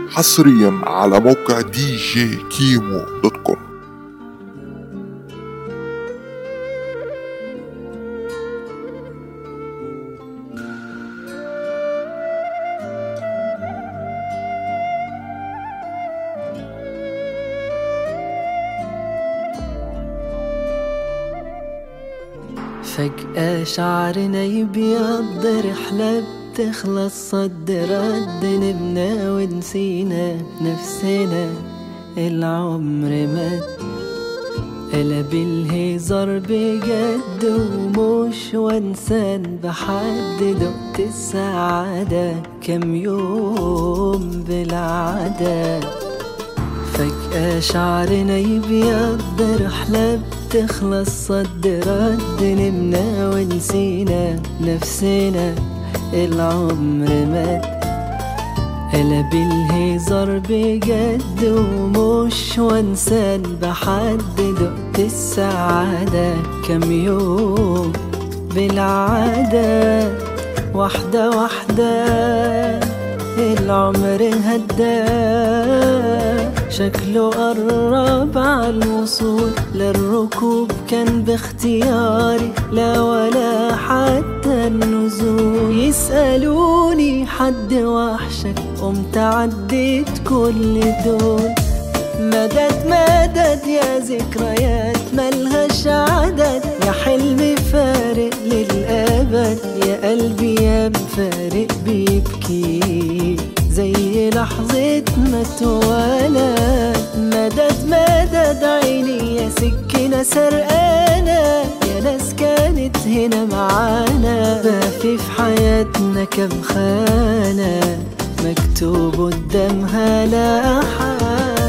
حصريا على موقع دي جي كيمو دوت كوم فجأة شعرنا يبيض رحلة بتخلص صد رد نبنا ونسينا نفسنا العمر مات قلب الهزار بجد ومش وانسان بحد دقت السعادة كم يوم بالعادة فجأة شعرنا يبيض رحلة بتخلص صد رد نمنا ونسينا نفسنا العمر مات قلب الهزار بجد ومش وانسان بحد دقت السعادة كم يوم بالعادة واحدة واحدة العمر هدى شكله قرب على الوصول للركوب كان باختياري لا ولا حتى النزول يسألوني حد وحشك قمت عديت كل دول مدد مدد يا ذكريات ملهاش عدد يا حلمي فارق للأبد يا قلبي يا مفارق بيبكي زي لحظة ما اتولد مدد مدد عيني يا سكينة سرقانة يا ناس كانت هنا معانا بقى في حياتنا كم خانة مكتوب قدامها لا أحد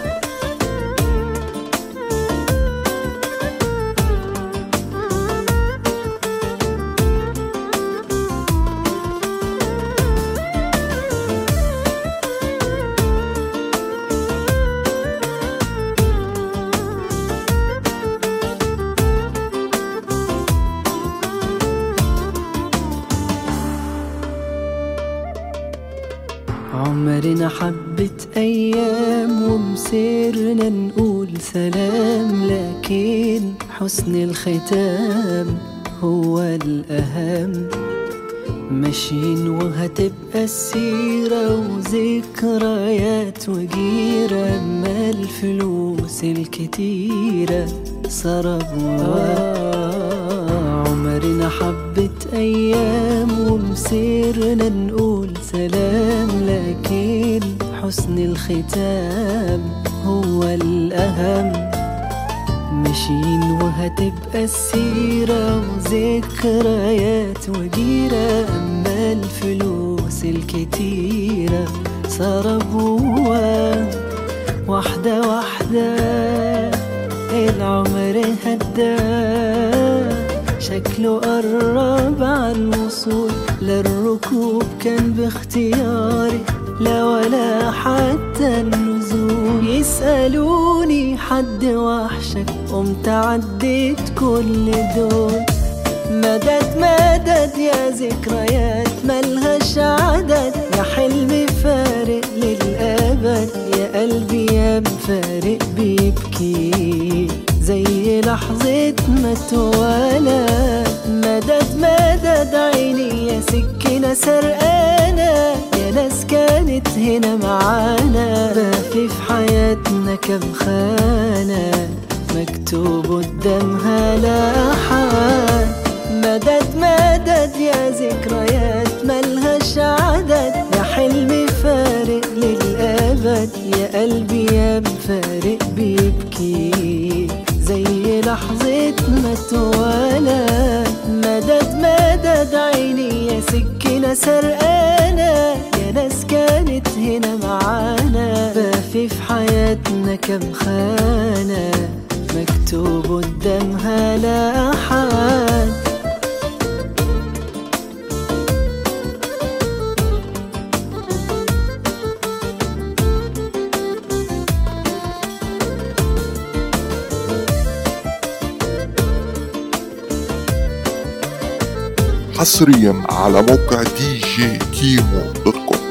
عمرنا حبت أيام ومسيرنا نقول سلام لكن حسن الختام هو الأهم ماشيين وهتبقى السيرة وذكريات وجيرة أما الفلوس الكتيرة سرب آه عمرنا حبت أيام ومسيرنا نقول سلام لكن حسن الختام هو الأهم ماشيين وهتبقى السيرة وذكريات وجيرة أما الفلوس الكتيرة سربوها واحدة واحدة العمر هدى شكله قرب على الوصول للركوب كان باختياري لا ولا حتى النزول يسألوني حد وحشك قمت عديت كل دول مدد مدد يا ذكريات ملهاش عدد يا حلمي فارق للأبد يا قلبي يا مفارق بيبكي زي لحظة ما اتولد مدد مدد عيني يا سكينة سرقانة يا ناس كانت هنا معانا بقى في حياتنا كم خانة مكتوب قدامها لا أحد مدد مدد يا ذكريات ملهاش عدد يا حلمي فارق للأبد يا قلبي يا مفارق بيبكي زي لحظة ما اتولد مدد مدد عيني يا سكينة سرقانة يا ناس كانت هنا معانا بقى في في حياتنا كم خانة مكتوب قدامها لا أحد حصريا على موقع دي جي كيمو دوت كوم